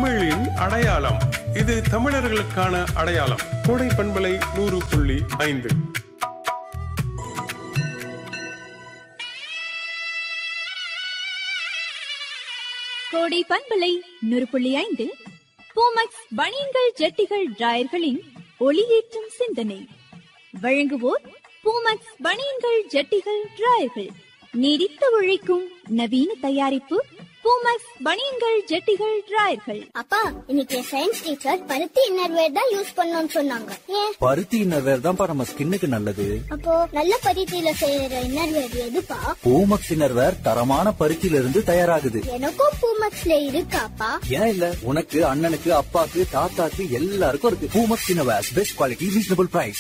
தமிழின் அடையாளம் இது தமிழர்களுக்கான அடையாளம் கோடை பண்பலை நூறு புள்ளி ஐந்து கோடை பண்பலை நூறு புள்ளி ஐந்து பூமக்ஸ் பனியன்கள் ஜட்டிகள் டிராயர்களின் ஒளியேற்றும் சிந்தனை வழங்குவோர் பூமக்ஸ் பனியன்கள் ஜட்டிகள் டிராயர்கள் நீடித்து உழைக்கும் நவீன தயாரிப்பு பூமக்ஸ் பனியன்கள் ஜட்டிகள் டிராயர்கள் அப்பா இன்னைக்கு சயின்ஸ் டீச்சர் பருத்தி இன்னர்வேர் தான் யூஸ் பண்ணணும்னு சொன்னாங்க ஏன் பருத்தி இன்னர்வேர் தான்ப்பா நம்ம ஸ்கின்னுக்கு நல்லது அப்போ நல்ல பருத்தியில செய்யற இன்னர்வேர் எதுப்பா பூமக்ஸ் இன்னர்வேர் தரமான பருத்தியில இருந்து தயாராகுது எனக்கும் பூமக்ஸ்ல இருக்காப்பா ஏன் இல்ல உனக்கு அண்ணனுக்கு அப்பாக்கு தாத்தாக்கு எல்லாருக்கும் இருக்கு Poomex innerwear best quality reasonable price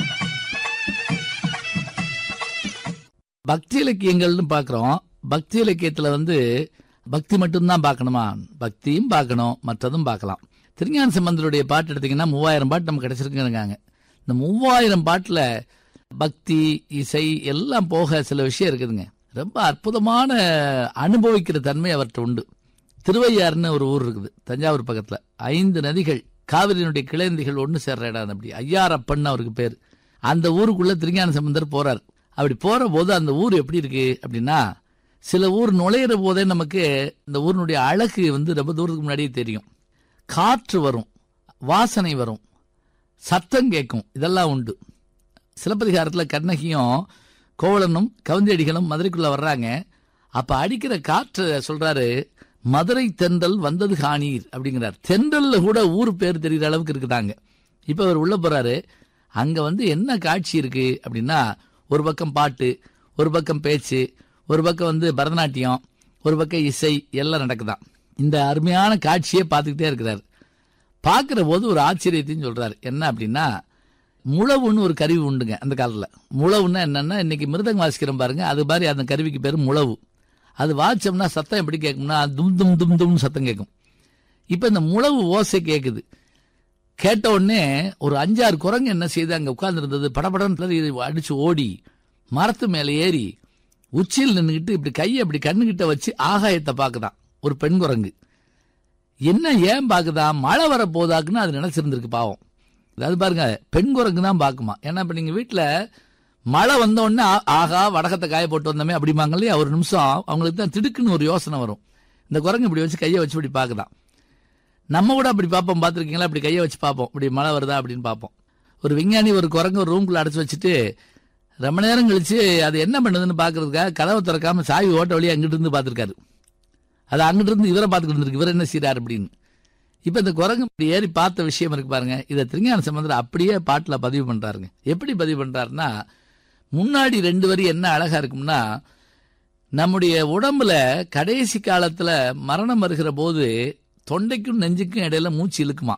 பக்தி இலக்கியங்கள்னு பார்க்குறோம் பக்தி இலக்கியத்தில் வந்து பக்தி மட்டும்தான் பார்க்கணுமா பக்தியும் பார்க்கணும் மற்றதும் பார்க்கலாம் திருஞான சம்பந்தருடைய பாட்டு எடுத்தீங்கன்னா மூவாயிரம் பாட்டு நமக்கு கிடைச்சிருக்குங்காங்க இந்த மூவாயிரம் பாட்டில் பக்தி இசை எல்லாம் போக சில விஷயம் இருக்குதுங்க ரொம்ப அற்புதமான அனுபவிக்கிற தன்மை அவர்கிட்ட உண்டு திருவையாறுன்னு ஒரு ஊர் இருக்குது தஞ்சாவூர் பக்கத்தில் ஐந்து நதிகள் காவிரியினுடைய கிளைநதிகள் ஒன்று சேர்ற இடம் அது அப்படி ஐயாரப்பன் அவருக்கு பேர் அந்த ஊருக்குள்ள திருஞான சம்பந்தர் போறார் அப்படி போற போது அந்த ஊர் எப்படி இருக்கு அப்படின்னா சில ஊர் நுழையிற போதே நமக்கு இந்த ஊரினுடைய அழகு வந்து ரொம்ப தூரத்துக்கு முன்னாடியே தெரியும் காற்று வரும் வாசனை வரும் சத்தம் கேட்கும் இதெல்லாம் உண்டு சிலப்பதிகாரத்தில் கண்ணகியும் கோவலனும் கவுந்தியடிகளும் மதுரைக்குள்ள வர்றாங்க அப்ப அடிக்கிற காற்று சொல்றாரு மதுரை தென்றல் வந்தது காணீர் அப்படிங்கிறார் தென்றல்ல கூட ஊர் பேர் தெரிகிற அளவுக்கு இருக்குதாங்க இப்ப அவர் உள்ள போறாரு அங்க வந்து என்ன காட்சி இருக்கு அப்படின்னா ஒரு பக்கம் பாட்டு ஒரு பக்கம் பேச்சு ஒரு பக்கம் வந்து பரதநாட்டியம் ஒரு பக்கம் இசை எல்லாம் நடக்குதாம் இந்த அருமையான காட்சியை பார்த்துக்கிட்டே இருக்கிறார் பார்க்கிற போது ஒரு ஆச்சரியத்தையும் சொல்றாரு என்ன அப்படின்னா முழவுன்னு ஒரு கருவி உண்டுங்க அந்த காலத்தில் முழவுன்னா என்னன்னா இன்னைக்கு மிருதங்க வாசிக்கிறோம் பாருங்க அது மாதிரி அந்த கருவிக்கு பேர் முழவு அது வாச்சோம்னா சத்தம் எப்படி கேட்கும்னா தும் தும் தும் தும்னு சத்தம் கேட்கும் இப்போ இந்த முழவு ஓசை கேட்குது கேட்ட உடனே ஒரு அஞ்சாறு குரங்கு என்ன செய்து அங்கே உட்கார்ந்துருந்தது படபடன்னு அடிச்சு ஓடி மரத்து மேலே ஏறி உச்சியில் நின்றுக்கிட்டு இப்படி கையை இப்படி கண்ணுகிட்ட வச்சு ஆகாயத்தை பார்க்குதான் ஒரு பெண் குரங்கு என்ன ஏன் பார்க்குதான் மழை வர போதாக்குன்னு அது நினைச்சிருந்திருக்கு பாவம் அது பாருங்க பெண் குரங்கு தான் பார்க்குமா ஏன்னா இப்போ நீங்கள் வீட்டில் மழை வந்த உடனே ஆ- ஆகா வடகத்தை காய போட்டு வந்தோமே அப்படிம்பாங்க இல்லையா ஒரு நிமிஷம் அவங்களுக்கு தான் திடுக்குன்னு ஒரு யோசனை வரும் இந்த குரங்கு இப்படி வச்சு கையை வச்சு இப்படி பார்க்குதான் நம்ம கூட அப்படி பார்ப்போம் பார்த்துருக்கீங்களா அப்படி கையை வச்சு பார்ப்போம் இப்படி மழை வருதா அப்படின்னு பார்ப்போம் ஒரு விஞ்ஞானி ஒரு குரங்கு ஒரு ரூம்குள்ள அடைச்சு வச்சுட்டு ரொம்ப நேரம் கழிச்சு அது என்ன பண்ணுதுன்னு பார்க்கறதுக்காக கதவை திறக்காம சாவி ஓட்ட வழியா அங்கிட்டு இருந்து பார்த்துருக்காரு அது அங்கிட்டு இருந்து இவரை பார்த்துக்கிட்டு இருந்திருக்கு இவர் என்ன செய்றாரு அப்படின்னு இப்போ இந்த குரங்கு இப்படி ஏறி பார்த்த விஷயம் இருக்கு பாருங்க இதை திருஞான சம்பந்தர் அப்படியே பாட்டில் பதிவு பண்றாருங்க எப்படி பதிவு பண்றாருன்னா முன்னாடி ரெண்டு வரி என்ன அழகா இருக்கும்னா நம்முடைய உடம்புல கடைசி காலத்துல மரணம் வருகிற போது தொண்டைக்கும் நெஞ்சுக்கும் இடையில மூச்சு இழுக்குமா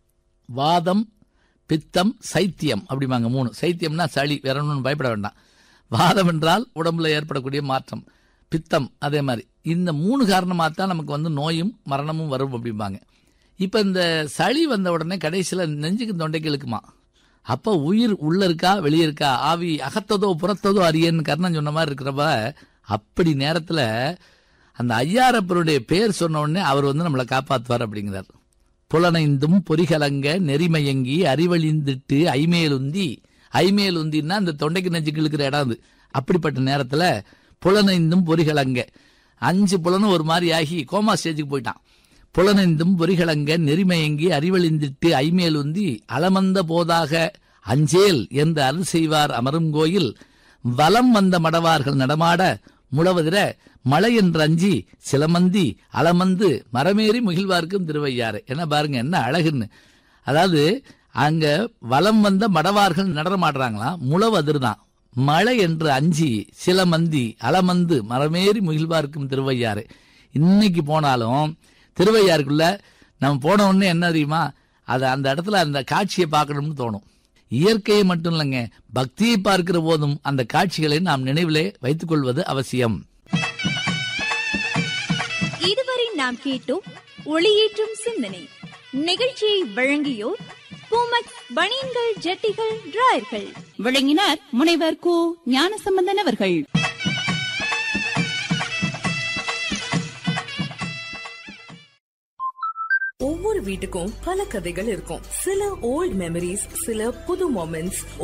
வாதம் பித்தம் சைத்தியம் அப்படிம்பாங்க மூணு சைத்தியம்னா சளி வேற ஒன்றும் பயப்பட வேண்டாம் வாதம் என்றால் உடம்புல ஏற்படக்கூடிய மாற்றம் பித்தம் அதே மாதிரி இந்த மூணு காரணமாக தான் நமக்கு வந்து நோயும் மரணமும் வரும் அப்படிம்பாங்க இப்போ இந்த சளி வந்த உடனே கடைசியில் நெஞ்சுக்கு தொண்டைக்கு இழுக்குமா அப்போ உயிர் உள்ள இருக்கா வெளியே இருக்கா ஆவி அகத்ததோ புறத்ததோ அறியன்னு கர்ணன் சொன்ன மாதிரி இருக்கிறப்ப அப்படி நேரத்தில் அந்த ஐயாரப்பருடைய பேர் சொன்ன உடனே அவர் வந்து நம்மளை காப்பாற்றுவார் அப்படிங்கிறார் புலனைந்தும் பொறிகலங்க நெறிமயங்கி அறிவழிந்திட்டு ஐமேலுந்தி ஐமேலுந்தின்னா அந்த தொண்டைக்கு நெஞ்சுக்கு இழுக்கிற இடம் அது அப்படிப்பட்ட நேரத்தில் புலனைந்தும் பொறிகலங்க அஞ்சு புலனும் ஒரு மாதிரி ஆகி கோமா ஸ்டேஜுக்கு போயிட்டான் புலனைந்தும் பொறிகலங்க நெறிமயங்கி அறிவழிந்திட்டு ஐமேலுந்தி அலமந்த போதாக அஞ்சேல் என்று அருள் செய்வார் அமரும் கோயில் வலம் வந்த மடவார்கள் நடமாட முழவதிர மழை என்று அஞ்சி சிலமந்தி அலமந்து மரமேறி முகிழ்வார்க்கும் திருவையாறு என்ன பாருங்க என்ன அழகுன்னு அதாவது அங்க வலம் வந்த மடவார்கள் நடனமாடுறாங்களாம் முழவு அதிர்தான் மழை என்று அஞ்சி சிலமந்தி அலமந்து மரமேறி முகிழ்வார்க்கும் திருவையாறு இன்னைக்கு போனாலும் திருவையாறுக்குள்ள நம்ம போன உடனே என்ன தெரியுமா அது அந்த இடத்துல அந்த காட்சியை பார்க்கணும்னு தோணும் இயற்கையை மட்டும் இல்லைங்க பக்தியை பார்க்கிற போதும் அந்த காட்சிகளை நாம் நினைவிலே வைத்துக் கொள்வது அவசியம் இதுவரை நாம் கேட்டோம் ஒளியேற்றும் சிந்தனை நிகழ்ச்சியை வழங்கியோர் பூமக்ஸ் பனியன்கள் ஜட்டிகள் டிராயர்கள் விளங்கினார் முனைவர் கு ஞானசம்பந்தன் அவர்கள் ஒவ்வொரு வீட்டுக்கும் பல கதைகள் இருக்கும் சில ஓல்ட் மெமரிஸ் சில புது மொமெண்ட்ஸ்